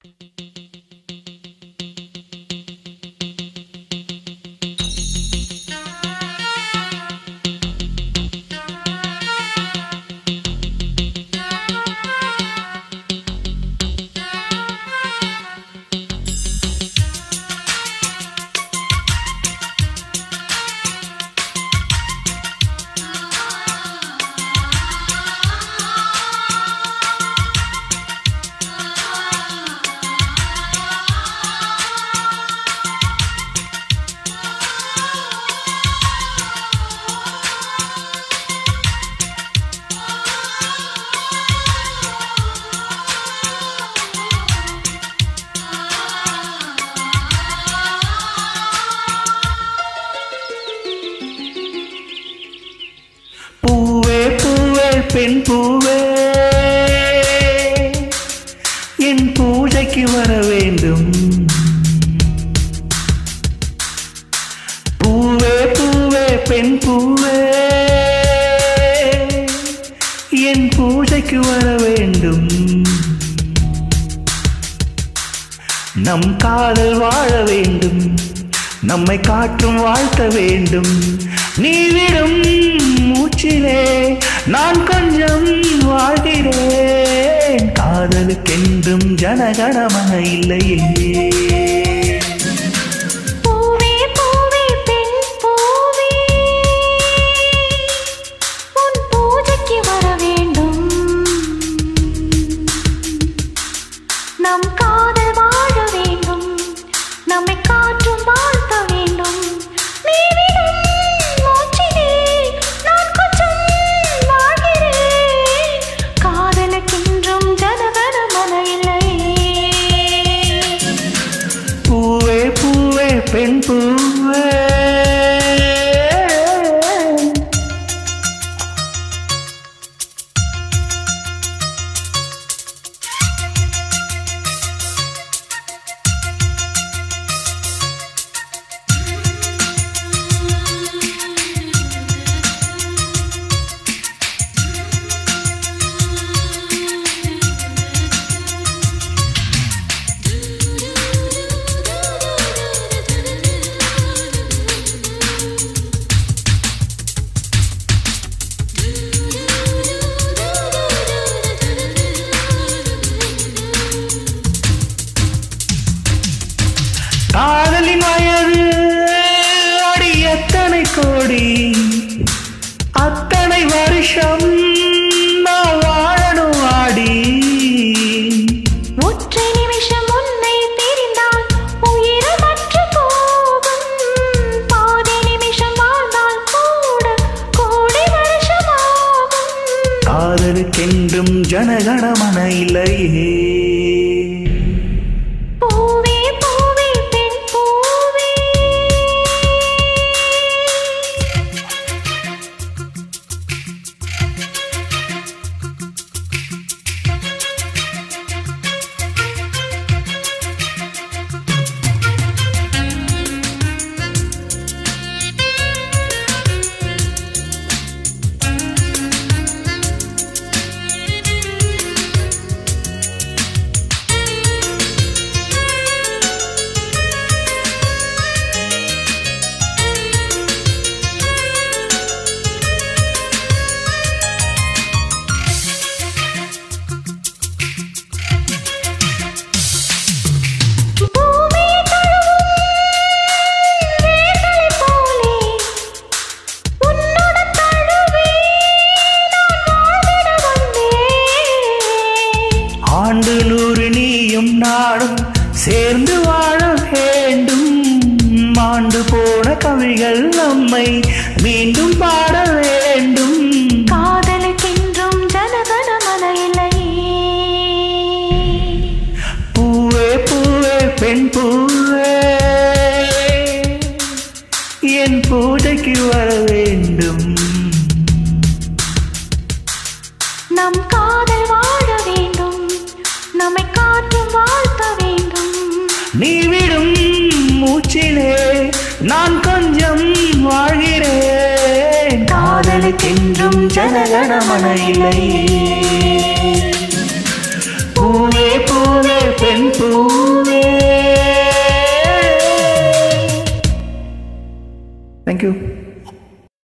பூவே பூவே பெண் பூவே என் பூஜைக்கு வர வேண்டும் பூவே பூவே பெண் பூவே என் பூஜைக்கு வர வேண்டும் நம் காதல் வாழ வேண்டும் நம்மை காற்றும் வாழ்த்த வேண்டும் நீ விடும் மூச்சிலே நான் கொஞ்சம் வாழ்கிறேன் காதலுக்கென்றும் ஜனகணமன இல்லையே பூவே பூவே பெண் பூவே உன் பூஜைக்கு வர வேண்டும் நம் காதல் வாழ வேண்டும் நம்மை காற்றும் வாழ்த்த வேண்டும் நீ விடும் மூச்சிலே நான் கொஞ்சம் வாழ்கிறேன் காதலுக்கென்றும் ஜனகணமன இல்லையே பூவே பூவே பெண் பூவே காதலின் வயது அடி எத்தனை கோடி அத்தனை வருஷம் நான் வாழணும் ஆடி ஒற்றை நிமிஷம் உன்னை தெரிந்தால் உயிரமற்று போகும் பாதி நிமிஷம் வாழ்ந்தால் கூட கோடி வருஷமாகும் காதலுக்கென்றும் ஜனகணமன இல்லையே பூவே பூவே பெண் பூவே பூமி தழுவும் வேர்களைப் போலே உன்னுடன் தழுவி நான் வாழ்ந்திட வந்தேன் ஆண்டு நூறு நீயும் நாடும் சேர்ந்து வாழ வேண்டும் மாண்டு போன கவிகள் நம்மை மீண்டும் பாட வேண்டும் காதலுக்கென்றும் ஜனகணமன இல்லையே பூவே பூவே பெண் பூவே என் பூஜைக்கு வர வேண்டும் நம் காதல் வாழ வேண்டும் நம்மை காற்றும் வாழ்த்த வேண்டும் நீ விடும் மூச்சிலே நான் கொஞ்சம் வாழ்கிறேன் காதலுக்கென்றும் ஜனகணமன இல்லையே பூவே பூவே பெண் பூ தேங்க்யூ